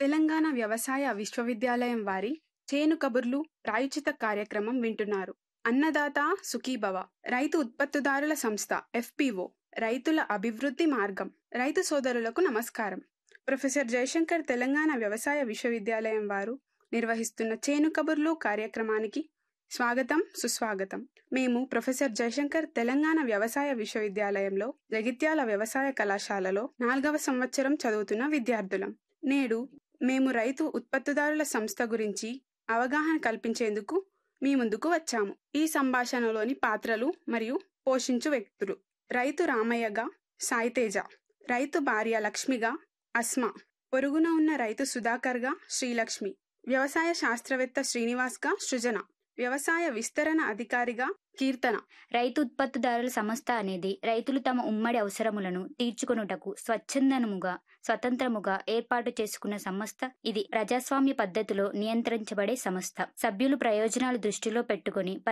తెలంగాణ వ్యవసాయ విశ్వవిద్యాలయం వారి చేను కబుర్లు ప్రాయోజిత కార్యక్రమం వింటున్నారు అన్నదాత సుఖీభవ రైతు ఉత్పత్తిదారుల సంస్థ ఎఫ్పిఓ రైతుల అభివృద్ధి మార్గం రైతు సోదరులకు నమస్కారం ప్రొఫెసర్ జయశంకర్ తెలంగాణ వ్యవసాయ విశ్వవిద్యాలయం వారు నిర్వహిస్తున్న చేను కబుర్లు కార్యక్రమానికి స్వాగతం సుస్వాగతం మేము ప్రొఫెసర్ జయశంకర్ తెలంగాణ వ్యవసాయ విశ్వవిద్యాలయంలో జగిత్యాల వ్యవసాయ కళాశాలలో నాలుగవ సంవత్సరం చదువుతున్న విద్యార్థులం నేడు మేము రైతు ఉత్పత్తిదారుల సంస్థ గురించి అవగాహన కల్పించేందుకు మీ ముందుకు వచ్చాము ఈ సంభాషణలోని పాత్రలు మరియు పోషించు వ్యక్తులు రైతు రామయ్యగా సాయితేజ రైతు భార్య లక్ష్మిగా అస్మా పొరుగున ఉన్న రైతు సుధాకర్గా శ్రీలక్ష్మి వ్యవసాయ శాస్త్రవేత్త శ్రీనివాస్గా సృజన వ్యవసాయ విస్తరణ అధికారిగా కీర్తన రైతు ఉత్పత్తిదారుల సంస్థ అనేది రైతులు తమ ఉమ్మడి అవసరములను తీర్చుకొనుటకు స్వచ్ఛందనముగా స్వతంత్రముగా ఏర్పాటు చేసుకున్న సంస్థ ఇది ప్రజాస్వామ్య పద్ధతిలో నియంత్రించబడే సంస్థ సభ్యులు ప్రయోజనాలు దృష్టిలో పెట్టుకుని